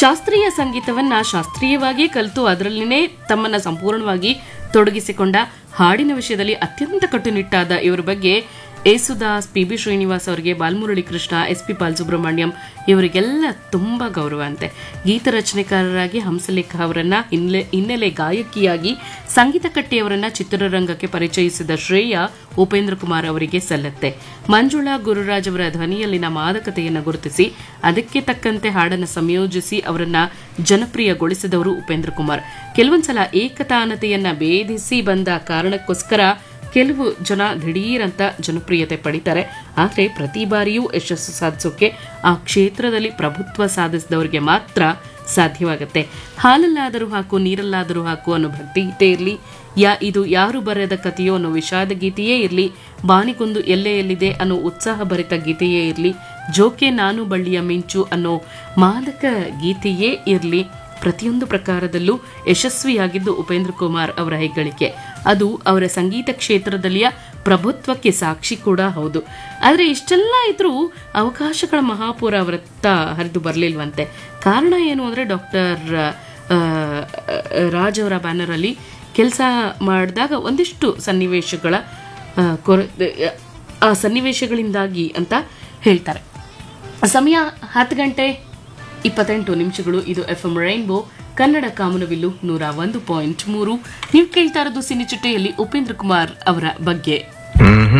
ಶಾಸ್ತ್ರೀಯ ಸಂಗೀತವನ್ನ ಶಾಸ್ತ್ರೀಯವಾಗಿ ಕಲಿತು ಅದರಲ್ಲಿನೇ ತಮ್ಮನ್ನ ಸಂಪೂರ್ಣವಾಗಿ ತೊಡಗಿಸಿಕೊಂಡ ಹಾಡಿನ ವಿಷಯದಲ್ಲಿ ಅತ್ಯಂತ ಕಟ್ಟುನಿಟ್ಟಾದ ಇವರ ಬಗ್ಗೆ ಏಸುದಾಸ್ ಪಿ ಬಿ ಶ್ರೀನಿವಾಸ್ ಅವರಿಗೆ ಬಾಲ್ಮುರಳಿ ಕೃಷ್ಣ ಎಸ್ ಪಿ ಬಾಲಸುಬ್ರಹ್ಮಣ್ಯಂ ಇವರಿಗೆಲ್ಲ ತುಂಬಾ ಗೌರವ ಅಂತೆ ಗೀತ ರಚನೆಕಾರರಾಗಿ ಹಂಸಲೇಖ ಅವರನ್ನ ಹಿನ್ನೆಲೆ ಹಿನ್ನೆಲೆ ಗಾಯಕಿಯಾಗಿ ಸಂಗೀತ ಕಟ್ಟಿಯವರನ್ನ ಚಿತ್ರರಂಗಕ್ಕೆ ಪರಿಚಯಿಸಿದ ಶ್ರೇಯ ಉಪೇಂದ್ರ ಕುಮಾರ್ ಅವರಿಗೆ ಸಲ್ಲತ್ತೆ ಮಂಜುಳಾ ಗುರುರಾಜ್ ಅವರ ಧ್ವನಿಯಲ್ಲಿನ ಮಾದಕತೆಯನ್ನು ಗುರುತಿಸಿ ಅದಕ್ಕೆ ತಕ್ಕಂತೆ ಹಾಡನ್ನು ಸಂಯೋಜಿಸಿ ಅವರನ್ನ ಜನಪ್ರಿಯಗೊಳಿಸಿದವರು ಉಪೇಂದ್ರ ಕುಮಾರ್ ಕೆಲವೊಂದ್ಸಲ ಏಕತಾನತೆಯನ್ನ ಭೇದಿಸಿ ಬಂದ ಕಾರಣಕ್ಕೋಸ್ಕರ ಕೆಲವು ಜನ ದಿಢೀರಂತ ಜನಪ್ರಿಯತೆ ಪಡಿತಾರೆ ಆದರೆ ಪ್ರತಿ ಬಾರಿಯೂ ಯಶಸ್ಸು ಸಾಧಿಸೋಕೆ ಆ ಕ್ಷೇತ್ರದಲ್ಲಿ ಪ್ರಭುತ್ವ ಸಾಧಿಸಿದವರಿಗೆ ಮಾತ್ರ ಸಾಧ್ಯವಾಗುತ್ತೆ ಹಾಲಲ್ಲಾದರೂ ಹಾಕು ನೀರಲ್ಲಾದರೂ ಹಾಕು ಅನ್ನೋ ಭಕ್ತಿಗೀತೆ ಇರಲಿ ಯಾ ಇದು ಯಾರು ಬರೆದ ಕಥೆಯೋ ಅನ್ನೋ ವಿಷಾದ ಗೀತೆಯೇ ಇರಲಿ ಬಾನಿಗೊಂದು ಎಲ್ಲೆ ಎಲ್ಲಿದೆ ಅನ್ನೋ ಉತ್ಸಾಹ ಭರಿತ ಗೀತೆಯೇ ಇರಲಿ ಜೋಕೆ ನಾನು ಬಳ್ಳಿಯ ಮಿಂಚು ಅನ್ನೋ ಮಾದಕ ಗೀತೆಯೇ ಇರಲಿ ಪ್ರತಿಯೊಂದು ಪ್ರಕಾರದಲ್ಲೂ ಯಶಸ್ವಿಯಾಗಿದ್ದು ಉಪೇಂದ್ರ ಕುಮಾರ್ ಅವರ ಹೆಗ್ಗಳಿಕೆ ಅದು ಅವರ ಸಂಗೀತ ಕ್ಷೇತ್ರದಲ್ಲಿಯ ಪ್ರಭುತ್ವಕ್ಕೆ ಸಾಕ್ಷಿ ಕೂಡ ಹೌದು ಆದರೆ ಇಷ್ಟೆಲ್ಲ ಇದ್ರೂ ಅವಕಾಶಗಳ ಮಹಾಪುರ ಅವರತ್ತ ಹರಿದು ಬರಲಿಲ್ವಂತೆ ಕಾರಣ ಏನು ಅಂದರೆ ಡಾಕ್ಟರ್ ರಾಜ್ ಅವರ ಬ್ಯಾನರಲ್ಲಿ ಕೆಲಸ ಮಾಡಿದಾಗ ಒಂದಿಷ್ಟು ಸನ್ನಿವೇಶಗಳ ಆ, ಕೊರ ಆ ಸನ್ನಿವೇಶಗಳಿಂದಾಗಿ ಅಂತ ಹೇಳ್ತಾರೆ ಸಮಯ ಹತ್ತು ಗಂಟೆ ಇಪ್ಪತ್ತೆಂಟು ನಿಮಿಷಗಳು ಇದು ಎಫ್ ಎಂ ರೈನ್ಬೋ ಕನ್ನಡ ಕಾಮನವಿಲ್ಲು ನೂರ ಒಂದು ಪಾಯಿಂಟ್ ಮೂರು ನೀವು ಕೇಳ್ತಾ ಇರೋದು ಸಿನಿಚಿಟ್ಟೆಯಲ್ಲಿ ಉಪೇಂದ್ರ ಕುಮಾರ್ ಅವರ ಬಗ್ಗೆ